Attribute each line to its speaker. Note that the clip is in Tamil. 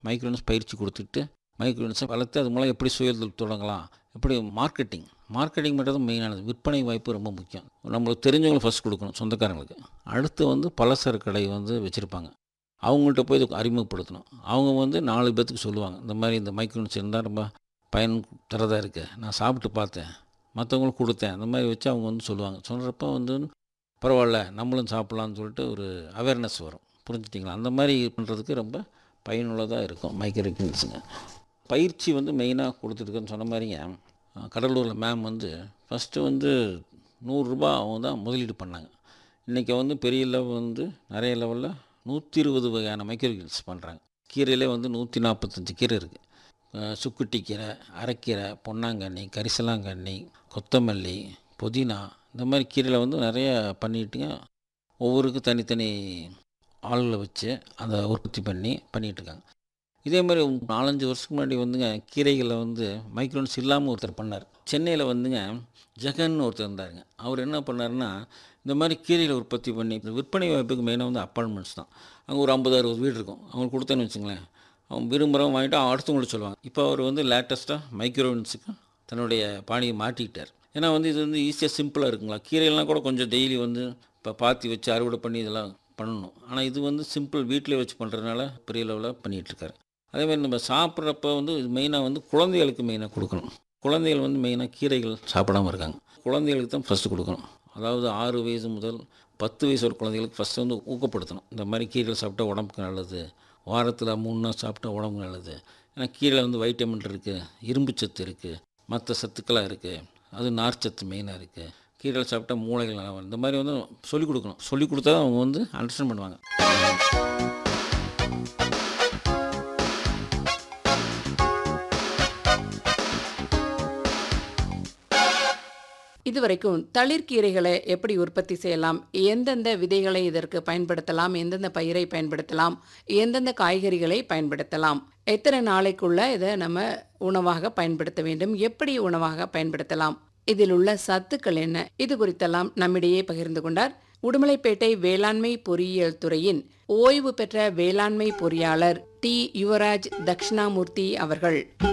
Speaker 1: மைக்ரோன்ஸ் பயிற்சி கொடுத்துட்டு மைக்ரோன்ஸை வளர்த்து அது மூலம் எப்படி சுயதொழில் தொடங்கலாம் எப்படி மார்க்கெட்டிங் மார்க்கெட்டிங் மட்டும் தான் மெயினானது விற்பனை வாய்ப்பு ரொம்ப முக்கியம் நம்மளுக்கு தெரிஞ்சவங்களுக்கு ஃபஸ்ட் கொடுக்கணும் சொந்தக்காரங்களுக்கு அடுத்து வந்து பலசர கடை வந்து வச்சுருப்பாங்க அவங்கள்ட்ட போய் இதை அறிமுகப்படுத்தணும் அவங்க வந்து நாலு பேர்த்துக்கு சொல்லுவாங்க இந்த மாதிரி இந்த மைக்ரோன்ஸ் இருந்தால் ரொம்ப பயன் தரதாக இருக்குது நான் சாப்பிட்டு பார்த்தேன் மற்றவங்களுக்கு கொடுத்தேன் அந்த மாதிரி வச்சு அவங்க வந்து சொல்லுவாங்க சொல்கிறப்ப வந்து பரவாயில்ல நம்மளும் சாப்பிட்லான்னு சொல்லிட்டு ஒரு அவேர்னஸ் வரும் புரிஞ்சுட்டிங்களா அந்த மாதிரி பண்ணுறதுக்கு ரொம்ப பயனுள்ளதாக இருக்கும் மைக்ரோக்கின்ஸுங்க பயிற்சி வந்து மெயினாக கொடுத்துருக்குன்னு சொன்ன மாதிரிங்க அஹ், கடலூரில் மேம் வந்து ஃபஸ்ட்டு வந்து நூறுரூபா அவங்க தான் முதலீடு பண்ணாங்க இன்றைக்கி வந்து பெரிய லெவல் வந்து நிறைய லெவலில் நூற்றி இருபது வகையான மைக்ரோகில்ஸ் பண்ணுறாங்க கீரையிலே வந்து நூற்றி நாற்பத்தஞ்சு கீரை இருக்குது சுக்குட்டி கீரை அரைக்கீரை பொன்னாங்கண்ணி கரிசலாங்கண்ணி கொத்தமல்லி புதினா இந்த மாதிரி கீரையில் வந்து நிறைய பண்ணிட்டுங்க ஒவ்வொருக்கு தனித்தனி ஆளுகளை வச்சு அதை உற்பத்தி பண்ணி பண்ணிகிட்ருக்காங்க இதே மாதிரி ஒரு நாலஞ்சு வருஷத்துக்கு முன்னாடி வந்துங்க கீரைகளில் வந்து மைக்ரோன்ஸ் இல்லாமல் ஒருத்தர் பண்ணார் சென்னையில் வந்துங்க ஜெகன் ஒருத்தர் இருந்தாருங்க அவர் என்ன பண்ணாருன்னா இந்த மாதிரி கீரைகளை உற்பத்தி பண்ணி இந்த விற்பனை வாய்ப்புக்கு மெயினாக வந்து அப்பார்ட்மெண்ட்ஸ் தான் அங்கே ஒரு ஐம்பது அறுபது வீடு இருக்கும் அவங்களுக்கு கொடுத்தேன்னு வச்சுங்களேன் அவங்க விரும்புகிறவங்க வாங்கிட்டு அடுத்தவங்களுக்கு சொல்லுவாங்க இப்போ அவர் வந்து லேட்டஸ்ட்டாக மைக்ரோவன்ஸுக்கு தன்னுடைய பாணியை மாட்டிக்கிட்டார் ஏன்னா வந்து இது வந்து ஈஸியாக சிம்பிளாக இருக்குங்களா கீரையெல்லாம் கூட கொஞ்சம் டெய்லி வந்து இப்போ பாத்தி வச்சு அறுவடை பண்ணி இதெல்லாம் பண்ணணும் ஆனால் இது வந்து சிம்பிள் வீட்டிலே வச்சு பண்ணுறதுனால பெரிய லெவலில் பண்ணிகிட்ருக்காரு அதேமாதிரி நம்ம சாப்பிட்றப்ப வந்து இது மெயினாக வந்து குழந்தைகளுக்கு மெயினாக கொடுக்கணும் குழந்தைகள் வந்து மெயினாக கீரைகள் சாப்பிடாம இருக்காங்க குழந்தைகளுக்கு தான் ஃபஸ்ட்டு கொடுக்கணும் அதாவது ஆறு வயசு முதல் பத்து வயசு ஒரு குழந்தைகளுக்கு ஃபஸ்ட்டு வந்து ஊக்கப்படுத்தணும் இந்த மாதிரி கீரைகள் சாப்பிட்டா உடம்புக்கு நல்லது வாரத்தில் மூணு நாள் சாப்பிட்டா உடம்புக்கு நல்லது ஏன்னா கீரையில் வந்து வைட்டமின் இருக்குது இரும்பு சத்து இருக்குது மற்ற சத்துக்களாக இருக்குது அது நார்ச்சத்து மெயினாக இருக்குது கீரை சாப்பிட்டா மூளைகள் நல்லா வரும். இந்த மாதிரி வந்து சொல்லிக் கொடுக்கணும் சொல்லிக் கொடுத்தா தான் அவங்க வந்து அண்டர்ஸ்டாண்ட் பண்ணுவாங்க
Speaker 2: இதுவரைக்கும் தளிர்கீரைகளை எப்படி உற்பத்தி செய்யலாம் எந்தெந்த விதைகளை இதற்கு பயன்படுத்தலாம் எந்தெந்த பயிரை பயன்படுத்தலாம் எந்தெந்த காய்கறிகளை பயன்படுத்தலாம் எத்தனை நாளைக்குள்ள இதை நம்ம உணவாக பயன்படுத்த வேண்டும் எப்படி உணவாக பயன்படுத்தலாம் இதில் உள்ள சத்துக்கள் என்ன இது குறித்தெல்லாம் நம்மிடையே பகிர்ந்து கொண்டார் உடுமலைப்பேட்டை வேளாண்மை பொறியியல் துறையின் ஓய்வு பெற்ற வேளாண்மை பொறியாளர் டி யுவராஜ் தக்ஷணாமூர்த்தி அவர்கள்